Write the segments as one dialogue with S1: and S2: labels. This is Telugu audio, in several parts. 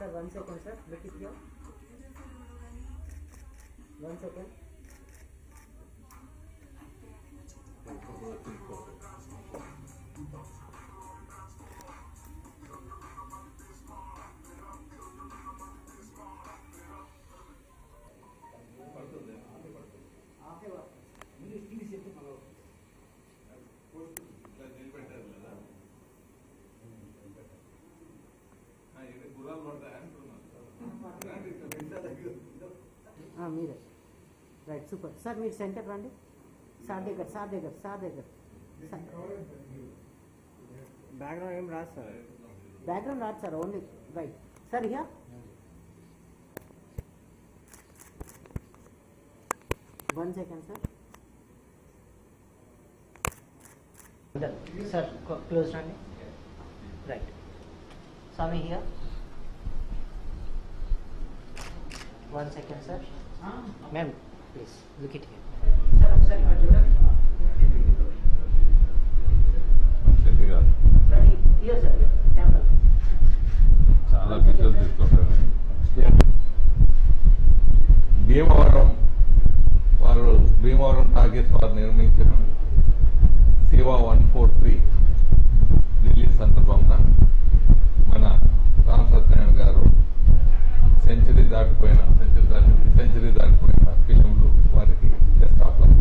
S1: Sir, one second, sir. Look it here. One second. ఆ, మీరే రైట్ సూపర్ సార్ మీరు సెంటర్ రండి సార్ దగ్గర సార్ దగ్గర సార్ దగ్గర
S2: బ్యాక్గ్రౌండ్ ఏం రాదు సార్
S1: బ్యాక్గ్రౌండ్ రాదు సార్ ఓన్లీ రైట్ సార్ ఇక one second sir sir close రండి right Swami here one second sir ma'am please look it here sir ఒకసారి ఇక్కడ చూడండి
S3: శెట్టి గారు
S1: సార్ హియర్ సార్ కెమెరా
S3: చాలా పిక్చర్లు తీసుకుంటారు భీమవరం వారు భీమవరం టాకీస్ వారు నిర్మించిన Shiva one four three release సందర్భంగా మన రామ్ సత్యనారాయణ గారు సెంచరీ దాటిపోయిన సెంచరీ దాటి సెంచరీ దాటిపోయిన ఫిలింలు వారికి best of luck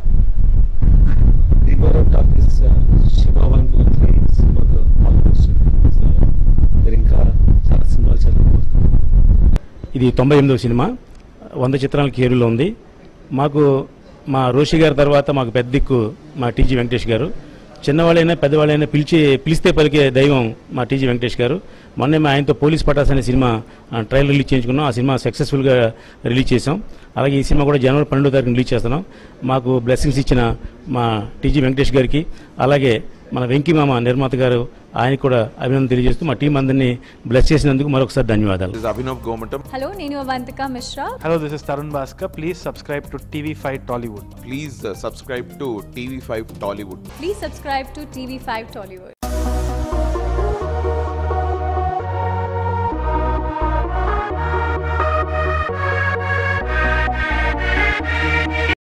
S4: Bhimavaram Talkies Shiva one two three సినిమాకు ఆల్మోస్ట్ మీరు ఇంకా చాలా సినిమాలు చదువుకోవచ్చు
S5: ఇది తొంభై ఎనిమిదవ సినిమా వంద చిత్రాల కేరులో ఉంది మాకు మా రోషి గారి తర్వాత మాకు పెద్ద దిక్కు మా టీజీ వెంకటేష్ గారు చిన్నవాళ్ళైనా పెద్దవాళ్ళైనా పిలిచి పిలిస్తే పలికే దైవం మా టీజీ వెంకటేష్ గారు మొన్నే మా ఆయనతో పోలీస్ పటాస్ అనే సినిమా ఆ, ట్రయల్ రిలీజ్ చేయించుకున్నాం ఆ సినిమా సక్సెస్ఫుల్గా రిలీజ్ చేసాం అలాగే ఈ సినిమా కూడా జనవరి పన్నెండో తారీఖున రిలీజ్ చేస్తున్నాం మాకు బ్లెస్సింగ్స్ ఇచ్చిన మా టీజీ వెంకటేష్ గారికి అలాగే మన వెంకీ మామ నిర్మాత గారు ఆయనకు కూడా అభినందన తెలియజేస్తూ మా టీం అందరినీ బ్లెస్ చేసినందుకు మరొకసారి ధన్యవాదాలు
S6: This is Abhinav Gomatam.
S7: Hello, నేను Avantika Mishra
S2: hello this is Tarun Bhaskar please subscribe to TV five Tollywood
S6: Please uh, subscribe to TV5 Tollywood.
S7: Please subscribe to TV five Tollywood